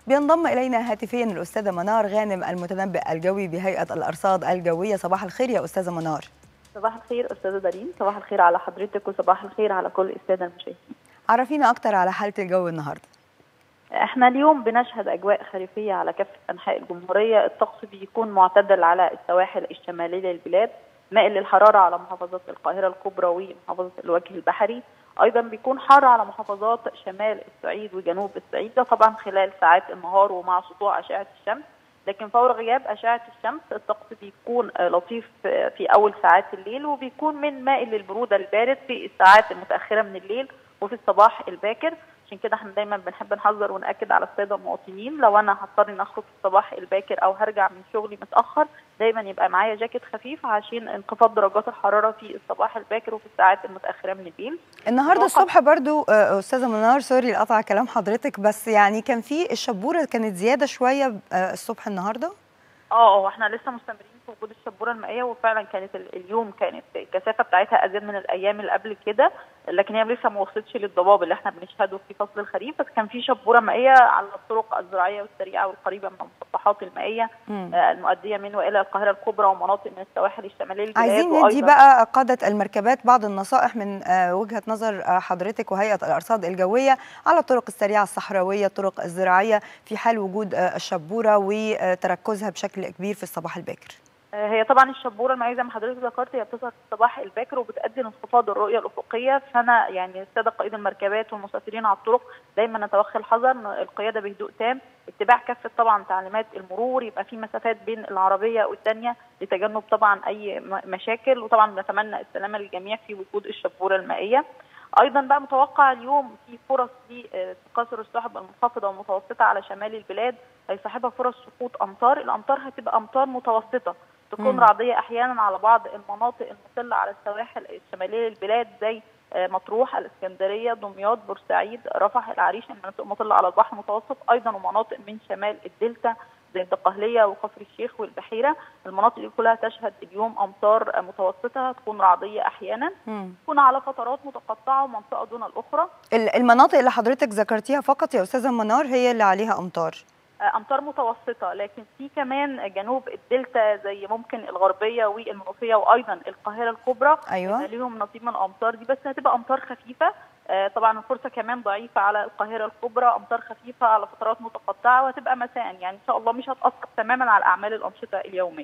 بينضم الينا هاتفيا الاستاذه منار غانم المتنبئ الجوي بهيئه الارصاد الجويه صباح الخير يا استاذه منار صباح الخير استاذه دارين صباح الخير على حضرتك وصباح الخير على كل الساده المشاهدين عرفينا اكتر على حاله الجو النهارده احنا اليوم بنشهد اجواء خريفيه على كافه انحاء الجمهوريه الطقس بيكون معتدل على السواحل الشماليه للبلاد مائل للحراره على محافظات القاهره الكبرى ومحافظه الوجه البحري ايضا بيكون حار على محافظات شمال الصعيد وجنوب الصعيد ده طبعا خلال ساعات النهار ومع سطوع اشعه الشمس لكن فور غياب اشعه الشمس الطقس بيكون لطيف في اول ساعات الليل وبيكون من مائل للبروده البارد في الساعات المتاخره من الليل وفي الصباح الباكر عشان كده احنا دايما بنحب نحذر وناكد على الساده المواطنين لو انا هضطر اني اخرج في الصباح الباكر او هرجع من شغلي متاخر دايما يبقى معايا جاكيت خفيف عشان انخفاض درجات الحراره في الصباح الباكر وفي الساعات المتاخره من الليل النهارده الصبح برضو استاذه منار سوري لقطع كلام حضرتك بس يعني كان في الشبوره كانت زياده شويه الصبح النهارده اه احنا لسه مستمرين في وجود الشبوره المائيه وفعلا كانت اليوم كانت الكثافه بتاعتها ازيد من الايام اللي قبل كده لكن هي لسه ما وصلتش للضباب اللي احنا بنشهده في فصل الخريف بس كان في شبوره مائيه على الطرق الزراعيه والسريعه والقريبه من المسطحات المائيه آه المؤديه من والى القاهره الكبرى ومناطق من السواحل الشماليه للبلاد عايزين ندي بقى قاده المركبات بعض النصائح من آه وجهه نظر آه حضرتك وهيئه الارصاد الجويه على الطرق السريعه الصحراويه الطرق الزراعيه في حال وجود الشبوره وتركزها بشكل كبير في الصباح الباكر هي طبعا الشبوره المائيه زي ما حضرتك ذكرت هي بتظهر في الصباح الباكر وبتؤدي لانخفاض الرؤيه الافقيه فانا يعني الساده قائد المركبات والمسافرين على الطرق دايما نتوخى الحذر القياده بهدوء تام اتباع كافه طبعا تعليمات المرور يبقى في مسافات بين العربيه والثانيه لتجنب طبعا اي مشاكل وطبعا نتمنى السلامه للجميع في وجود الشبوره المائيه ايضا بقى متوقع اليوم في فرص لتكاثر السحب المنخفضه والمتوسطه على شمال البلاد هيصاحبها فرص سقوط امطار الامطار هتبقى امطار متوسطه تكون مم. رعديه احيانا على بعض المناطق المطله على السواحل الشماليه للبلاد زي مطروح الاسكندريه دمياط بورسعيد رفح العريش المناطق المطله على البحر المتوسط ايضا ومناطق من شمال الدلتا زي الدقهليه وكفر الشيخ والبحيره المناطق دي كلها تشهد اليوم امطار متوسطه تكون رعديه احيانا تكون على فترات متقطعه ومنطقه دون الاخرى المناطق اللي حضرتك ذكرتيها فقط يا استاذه منار هي اللي عليها امطار امطار متوسطه لكن في كمان جنوب الدلتا زي ممكن الغربيه والمنوفيه وايضا القاهره الكبرى ايوه ليهم نصيب من الامطار دي بس هتبقى امطار خفيفه طبعا الفرصه كمان ضعيفه على القاهره الكبرى امطار خفيفه على فترات متقطعه وهتبقى مساء يعني ان شاء الله مش هتاثر تماما على اعمال الانشطه اليوميه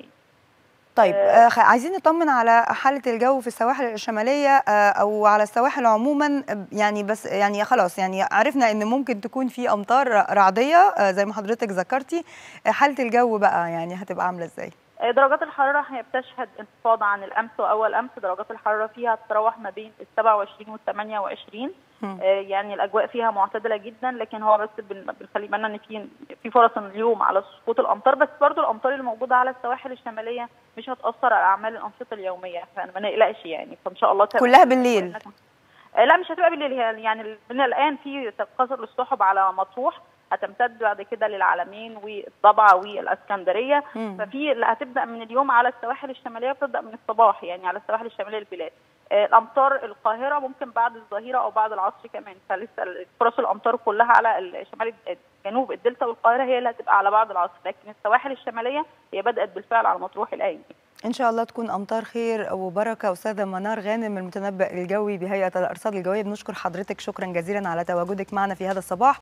طيب آه عايزين نطمن على حاله الجو في السواحل الشماليه آه او على السواحل عموما يعني بس يعني خلاص يعني عرفنا ان ممكن تكون في امطار رعديه آه زي ما حضرتك ذكرتي حاله الجو بقى يعني هتبقى عامله ازاي درجات الحراره هي بتشهد انخفاض عن الامس واول امس درجات الحراره فيها تتراوح ما بين ال 27 وال 28 آه يعني الاجواء فيها معتدله جدا لكن هو بس بنخلي بالنا ان في في فرص اليوم على سقوط الامطار بس برضو الامطار الموجوده على السواحل الشماليه مش هتاثر على اعمال الانشطه اليوميه فما نقلقش يعني فان شاء الله كلها بالليل آه لا مش هتبقى بالليل هي يعني من الان في تكاثر للسحب على مطروح هتمتد بعد كده للعلمين والضبعه والاسكندريه مم. ففي اللي هتبدا من اليوم على السواحل الشماليه بتبدا من الصباح يعني على السواحل الشماليه للبلاد آه الامطار القاهره ممكن بعد الظهيره او بعد العصر كمان فلسه فرص الامطار كلها على شمال جنوب الدلتا والقاهره هي اللي هتبقى على بعد العصر لكن السواحل الشماليه هي بدات بالفعل على مطروح الايام ان شاء الله تكون امطار خير وبركه استاذه منار غانم المتنبئ الجوي بهيئه الارصاد الجويه بنشكر حضرتك شكرا جزيلا على تواجدك معنا في هذا الصباح